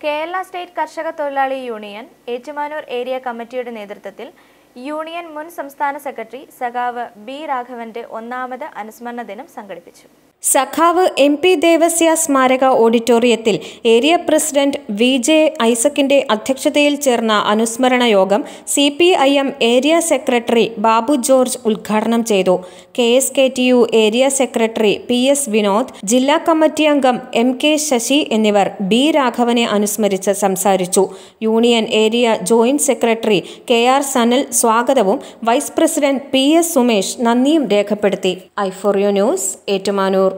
Kerala state കർഷക തൊഴിലാളി union Ettumanoor area കമ്മിറ്റിയുടെ നേതൃത്വത്തിൽ യൂണിയൻ മുൻ സംസ്ഥാന സെക്രട്ടറി സഖാവ് ബി രാഘവന്റെ ഒന്നാമത് അനുസ്മരണ ദിനം സംഘടിപ്പിച്ചു സഖാവ് എം പി ദേവസ്യ സ്മാരക ഓഡിറ്റോറിയത്തിൽ ഏരിയ പ്രസിഡന്റ് വി ജെ ഐസക്കിന്റെ അധ്യക്ഷതയിൽ ചേർന്ന അനുസ്മരണ യോഗം C P I M area secretary Babu George ഉദ്ഘാടനം ചെയ്തു K S K T U area secretary P S Vinod ജില്ലാ കമ്മിറ്റി അംഗം എം കെ ശശി എന്നിവർ ബി രാഘവനെ അനുസ്മരിച്ച് സംസാരിച്ചു union area joint secretary K R Sanal സ്വാഗതവും vice president P S Sumesh നന്ദിയും രേഖപ്പെടുത്തി I four U news Ettumanoor